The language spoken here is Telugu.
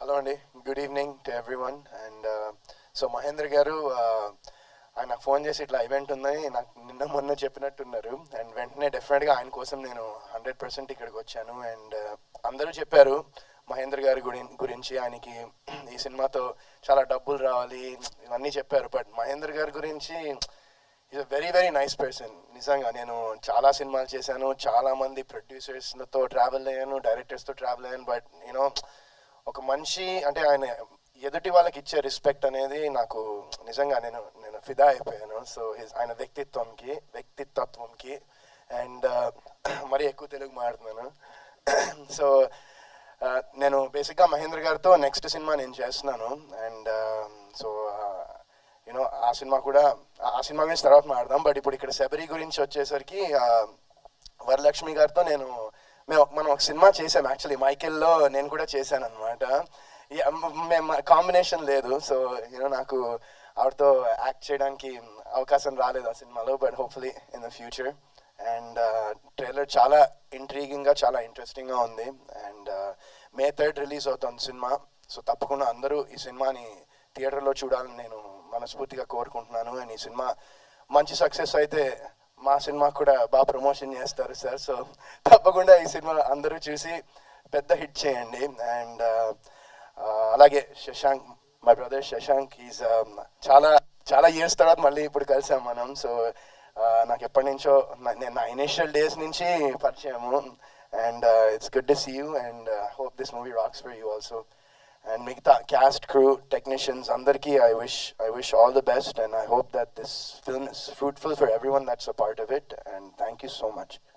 హలో అండి good evening to everyone and so Mahendra గారు uh, ఆయన నాకు ఫోన్ చేసి ఇట్లా ఈవెంట్ ఉందని నాకు నిన్న మొన్న చెప్పినట్టున్నారు అండ్ వెంటనే డెఫినెట్గా ఆయన కోసం నేను హండ్రెడ్ పర్సెంట్ ఇక్కడికి వచ్చాను అండ్ అందరూ చెప్పారు మహేంద్ర గారి గురి గురించి ఆయనకి ఈ సినిమాతో చాలా డబ్బులు రావాలి ఇవన్నీ చెప్పారు బట్ మహేంద్ర గారి గురించి is a very very nice person నిజంగా నేను చాలా సినిమాలు చేశాను చాలా మంది ప్రొడ్యూసర్స్తో ట్రావెల్ అయ్యాను డైరెక్టర్స్తో ట్రావెల్ అయ్యాను బట్ యూనో ఒక మనిషి అంటే ఆయన ఎదుటి వాళ్ళకి ఇచ్చే రెస్పెక్ట్ అనేది నాకు నిజంగా నేను నేను ఫిదా అయిపోయాను సో హిజ్ ఆయన వ్యక్తిత్వంకి వ్యక్తిత్వంకి అండ్ మరీ ఎక్కువ తెలుగు మాడుతున్నాను సో నేను బేసిక్గా మహేంద్ర గారితో నెక్స్ట్ సినిమా నేను చేస్తున్నాను అండ్ సో యూనో ఆ సినిమా కూడా ఆ సినిమా గురించి తర్వాత మాట్లాడదాం బట్ ఇప్పుడు ఇక్కడ శబరి గురించి వచ్చేసరికి ఆ, వరలక్ష్మి గారితో నేను మేము మనం ఒక సినిమా చేసాం యాక్చువల్లీ మైకెల్లో నేను కూడా చేశాను అనమాట మేము కాంబినేషన్ లేదు సో యూనో నాకు ఆవిడతో యాక్ట్ చేయడానికి అవకాశం రాలేదు ఆ సినిమాలో but hopefully in the future and trailer చాలా ఇంట్రీగింగ్గా చాలా ఇంట్రెస్టింగ్గా ఉంది అండ్ మే థర్డ్ రిలీజ్ అవుతుంది సినిమా సో తప్పకుండా అందరూ ఈ సినిమాని థియేటర్లో చూడాలని నేను మనస్ఫూర్తిగా కోరుకుంటున్నాను అండ్ ఈ సినిమా మంచి సక్సెస్ అయితే మా సినిమా కూడా బాగా ప్రమోషన్ చేస్తారు సార్ సో తప్పకుండా ఈ సినిమా అందరూ చూసి పెద్ద హిట్ చేయండి అండ్ అలాగే Shashank my brother Shashank is చాలా చాలా ఇయర్స్ తర్వాత మళ్ళీ ఇప్పుడు కలిసాం మనం సో నాకు ఎప్పటి నుంచో నా- నేను నా ఇనిషియల్ డేస్ నుంచి పరిచయము and it's good to see you and hope this movie rocks for you also and మిగతా క్యాస్ట్ క్రూ టెక్నీషియన్స్ అందరికీ I wish I wish all the best and I hope that this film is fruitful for everyone that's a part of it and thank you so much